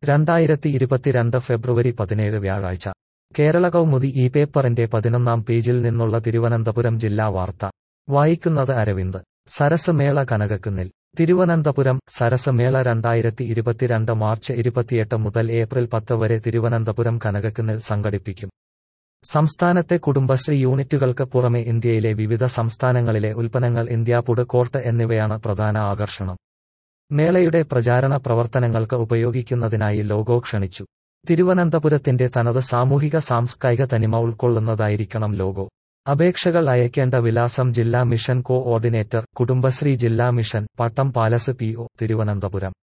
രണ്ടായിരത്തി ഇരുപത്തിരണ്ട് ഫെബ്രുവരി പതിനേഴ് വ്യാഴാഴ്ച കേരള കൗമുദി ഈ പേപ്പറിന്റെ പതിനൊന്നാം പേജിൽ നിന്നുള്ള തിരുവനന്തപുരം ജില്ലാ വാർത്ത വായിക്കുന്നത് അരവിന്ദ് സരസ് മേള കനകക്കുന്നിൽ തിരുവനന്തപുരം സരസ് മേള രണ്ടായിരത്തി ഇരുപത്തിരണ്ട് മാർച്ച് ഇരുപത്തിയെട്ട് മുതൽ ഏപ്രിൽ പത്ത് വരെ തിരുവനന്തപുരം കനകക്കുന്നിൽ സംഘടിപ്പിക്കും സംസ്ഥാനത്തെ കുടുംബശ്രീ യൂണിറ്റുകൾക്ക് പുറമെ ഇന്ത്യയിലെ വിവിധ സംസ്ഥാനങ്ങളിലെ ഉൽപ്പന്നങ്ങൾ ഇന്ത്യ ഫുഡ് കോർട്ട് എന്നിവയാണ് പ്രധാന ആകർഷണം മേളയുടെ പ്രചാരണ പ്രവർത്തനങ്ങൾക്ക് ഉപയോഗിക്കുന്നതിനായി ലോഗോ ക്ഷണിച്ചു തിരുവനന്തപുരത്തിന്റെ തനത് സാമൂഹിക സാംസ്കാരിക തനിമ ഉൾക്കൊള്ളുന്നതായിരിക്കണം ലോഗോ അപേക്ഷകൾ അയക്കേണ്ട വിലാസം ജില്ലാ മിഷൻ കോ ഓർഡിനേറ്റർ കുടുംബശ്രീ ജില്ലാ mission Pattom palace P O Thiruvananthapuram